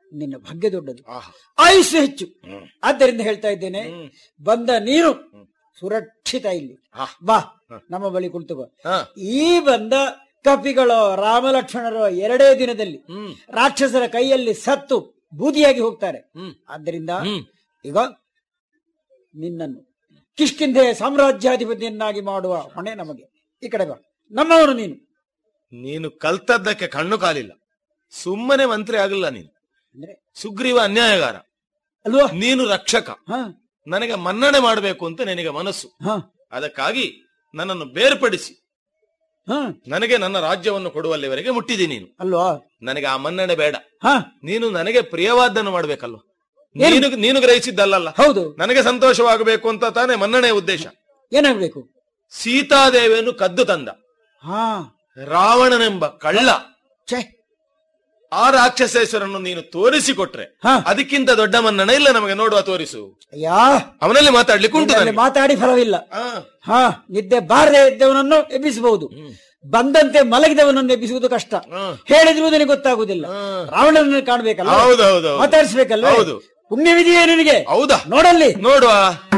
ನಿನ್ನ ಭಾಗ್ಯ ದೊಡ್ಡದು ಆಹಾ. ಆಯುಷ್ಯ ಹೆಚ್ಚು ಹ್ಮ್. ಆದ್ದರಿಂದ ಹೇಳ್ತಾ ಇದ್ದೇನೆ ಹ್ಮ್. ಬಂದ ನೀನು ಸುರಕ್ಷಿತ ಇಲ್ಲಿ ಹಾ. ಬಾ ನಮ್ಮ ಬಳಿ ಕುಳಿತುಕೋ ಹಾ. ಈ ಬಂದ ಕಪಿಗಳು ರಾಮಲಕ್ಷ್ಮಣರು ಎರಡೇ ದಿನದಲ್ಲಿ ಹ್ಮ್. ರಾಕ್ಷಸರ ಕೈಯಲ್ಲಿ ಸತ್ತು ಬೂದಿಯಾಗಿ ಹೋಗ್ತಾರೆ ಹ್ಮ್. ಆದ್ದರಿಂದ ಹ್ಮ್. ಈಗ ನಿನ್ನನ್ನು ಕಿಷ್ಕಿಂಧೆ ಸಾಮ್ರಾಜ್ಯಾಧಿಪತಿಯನ್ನಾಗಿ ಮಾಡುವ ಹೊಣೆ ನಮಗೆ ಈ ಕಡೆ ಬಾ ನಮ್ಮವನು ನೀನು ನೀನು ಕಲ್ತದ್ದಕ್ಕೆ ಕಣ್ಣು ಕಾಲಿಲ್ಲ ಸುಮ್ಮನೆ ಮಂತ್ರಿ ಆಗಲ್ಲ ನೀನು ಅಂದ್ರೆ ಸುಗ್ರೀವ ಅನ್ಯಾಯಗಾರ ಅಲ್ವಾ ನೀನು ರಕ್ಷಕ ಹ ನನಗೆ ಮನ್ನಣೆ ಮಾಡಬೇಕು ಅಂತ ನಿನಗೆ ಮನಸ್ಸು ಹ ಅದಕ್ಕಾಗಿ ನನ್ನನ್ನು ಬೇರ್ಪಡಿಸಿ ಹ ನನಗೆ ನನ್ನ ರಾಜ್ಯವನ್ನು ಕೊಡುವಲ್ಲಿವರೆಗೆ ಮುಟ್ಟಿದಿ ನೀನು ಅಲ್ವಾ ನನಗೆ ಆ ಮನ್ನಣೆ ಬೇಡ ಹ ನೀನು ನನಗೆ ಪ್ರಿಯವಾದ್ದನ್ನು ಮಾಡ್ಬೇಕಲ್ವ ನೀನು ನೀನು ಗ್ರಹಿಸಿದ್ದಲ್ಲ ಹೌದು ನನಗೆ ಸಂತೋಷವಾಗಬೇಕು ಅಂತ ತಾನೇ ಮನ್ನಣೆಯ ಉದ್ದೇಶ ಏನಾಗ್ಬೇಕು ಸೀತಾದೇವಿಯನ್ನು ಕದ್ದು ತಂದ ಹಾ ರಾವಣನೆಂಬ ಕಳ್ಳ ಛೇ ಆ ರಾಕ್ಷಸೇಶ್ವರನ್ನು ನೀನು ತೋರಿಸಿಕೊಟ್ರೆ ಹಾ. ಅದಕ್ಕಿಂತ ದೊಡ್ಡ ಮನ್ನಣೆ ಇಲ್ಲ ನಮಗೆ ನೋಡುವ ತೋರಿಸು ಅಯ್ಯಾ ಅವನಲ್ಲಿ ಮಾತಾಡ್ಲಿಕ್ಕೆ ಉಂಟು ನಿನ್ನಲ್ಲಿ ನನಗೆ. ಮಾತಾಡಿ ಫಲವಿಲ್ಲ ಆ, ಹಾ ನಿದ್ದೆ ಬಾರದೆ ಇದ್ದವನನ್ನು ಎಬ್ಬಿಸಬಹುದು ಬಂದಂತೆ ಮಲಗಿದವನನ್ನು ಎಬ್ಬಿಸುವುದು ಕಷ್ಟ ಹ್ಮ್. ಹೇಳಿದ್ರು ನಿನಗೆ ಗೊತ್ತಾಗುದಿಲ್ಲ ಹ್ಮ್. ರಾವಣನನ್ನು ಕಾಣ್ಬೇಕಲ್ಲ ಹೌದು, ಹೌದು, ಹೌದು. ಮಾತಾಡಿಸ್ಬೇಕಲ್ಲ ಹೌದು. ಪುಣ್ಯವಿದೆಯೇ ನಿನಗೆ ಹೌದಾ ನೋಡಲ್ಲಿ ನೋಡುವ